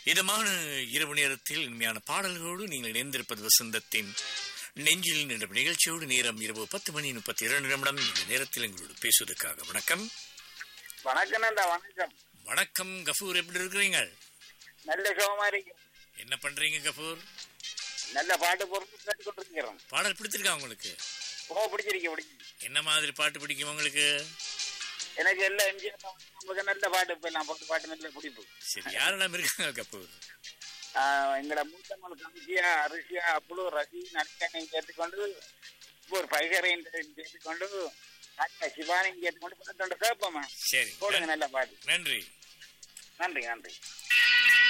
இதமான இரவு நேரத்தில் இனிமையான பாடல்களோடு நீங்கள் இணைந்திருப்பது வசந்தத்தின் நெஞ்சில் நின்ற நிகழ்ச்சியோடு நேரம் இரவு பத்து மணி முப்பத்தி இரண்டு நிமிடம் இந்த நேரத்தில் எங்களோடு பேசுவதற்காக வணக்கம் வணக்கம் நந்தா வணக்கம் வணக்கம் கஃபூர் எப்படி இருக்கிறீங்க நல்ல சுகமா இருக்கு என்ன பண்றீங்க கஃபூர் நல்ல பாட்டு பொறுத்து கேட்டு கொண்டிருக்கிறோம் பாடல் பிடிச்சிருக்கா உங்களுக்கு ஓ பிடிச்சிருக்கு பிடிச்சிருக்கு என்ன மாதிரி பாட்டு பிடிக்கும் உங்களுக்கு எனக்கு எல்லாம் எம்ஜிஆர் நமக்கு நல்ல பாட்டு இப்ப எல்லாம் பாட்டு பாட்டு நல்ல பிடிப்பு சரி யாரெல்லாம் இருக்காங்க கபூர் ஆஹ் எங்களோட மூத்தமல் கமிஷியா அரிசியா அப்புளு ரசி நடிகனை கேட்டுக்கொண்டு ஒரு பைகரையும் கேட்டுக்கொண்டு டாக்டர் சிவானையும் கேட்டுக்கொண்டு பாட்டு கேட்போமா சரி போடுங்க நல்ல பாட்டு நன்றி நன்றி நன்றி